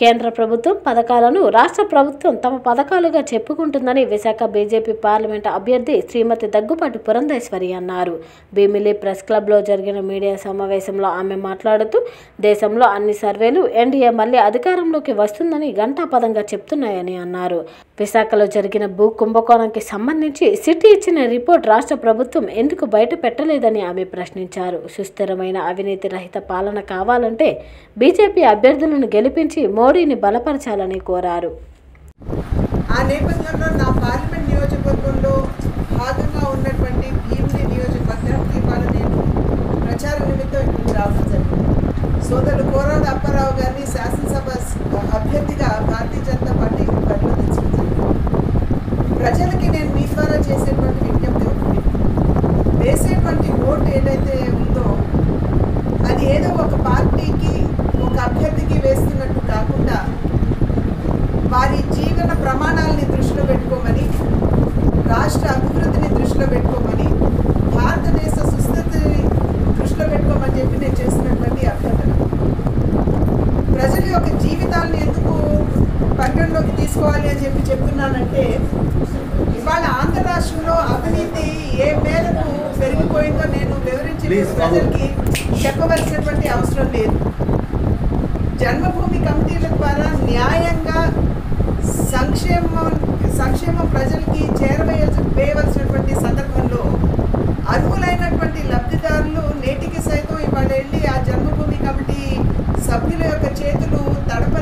కేంద్ర ప్రభుత్వం పథకాలను రాష్ట్ర ప్రభుత్వం తమ పథకాలుగా చెప్పుకుంటుందని విశాఖ బీజేపీ పార్లమెంట్ అభ్యర్థి శ్రీమతి దగ్గుపాటి పురంధేశ్వరి అన్నారు భీమిలి ప్రెస్ క్లబ్లో జరిగిన మీడియా సమావేశంలో ఆమె మాట్లాడుతూ దేశంలో అన్ని సర్వేలు ఎన్డీఏ మళ్లీ అధికారంలోకి వస్తుందని ఘంటాపదంగా చెప్తున్నాయని అన్నారు విశాఖలో జరిగిన భూ కుంభకోణంకి సంబంధించి సిటీ ఇచ్చిన రిపోర్ట్ రాష్ట్ర ప్రభుత్వం ఎందుకు బయట పెట్టలేదని ఆమె ప్రశ్నించారు సుస్థిరమైన అవినీతి రహిత పాలన కావాలంటే బీజేపీ అభ్యర్థులను గెలిపించి మోడీని బలపరచాలని కోరారు ఆ నేపథ్యంలో నా పార్లమెంట్ నియోజకవర్గంలో భాగంగా ఉన్నటువంటి భీమిలి నియోజకవర్గానికి ఇవాళ నేను ప్రచార నిమిత్తం ఇక్కడికి రావడం జరిగింది సోదరుడు కోరాడు అప్పారావు గారిని శాసనసభ అభ్యర్థిగా భారతీయ జనతా పార్టీకి బరిలో దించడం జరిగింది ప్రజలకి నేను మీ ద్వారా చేసేటువంటి విజ్ఞప్తి ఒకటి వేసేటువంటి ఓటు ఏదైతే ఉందో అది ఏదో ఒక పార్టీకి ఒక అభ్యర్థికి వేస్తున్నట్టు కాకుండా వారి జీవన ప్రమాణాలని దృష్టిలో పెట్టుకోమని రాష్ట్ర అభివృద్ధిని దృష్టిలో పెట్టుకోమని భారతదేశ సుస్థితిని దృష్టిలో పెట్టుకోమని చెప్పి నేను చేసినటువంటి అభ్యర్థన ప్రజల యొక్క జీవితాలను ఎందుకు పరిగణలోకి తీసుకోవాలి అని చెప్పి చెప్తున్నానంటే ఇవాళ ఆంధ్ర రాష్ట్రంలో అవినీతి ఏ మేరకు పెరిగిపోయిందో నేను వివరించి ప్రజలకి చెప్పవలసినటువంటి అవసరం లేదు జన్మభూమి కమిటీల ద్వారా న్యాయంగా సంక్షేమం సంక్షేమం ప్రజలకి చేరవేయాల్సి వేయవలసినటువంటి సందర్భంలో అర్హులైనటువంటి లబ్ధిదారులు నేటికి సైతం ఇవాళ వెళ్ళి ఆ జన్మభూమి కమిటీ సభ్యుల యొక్క చేతులు తడప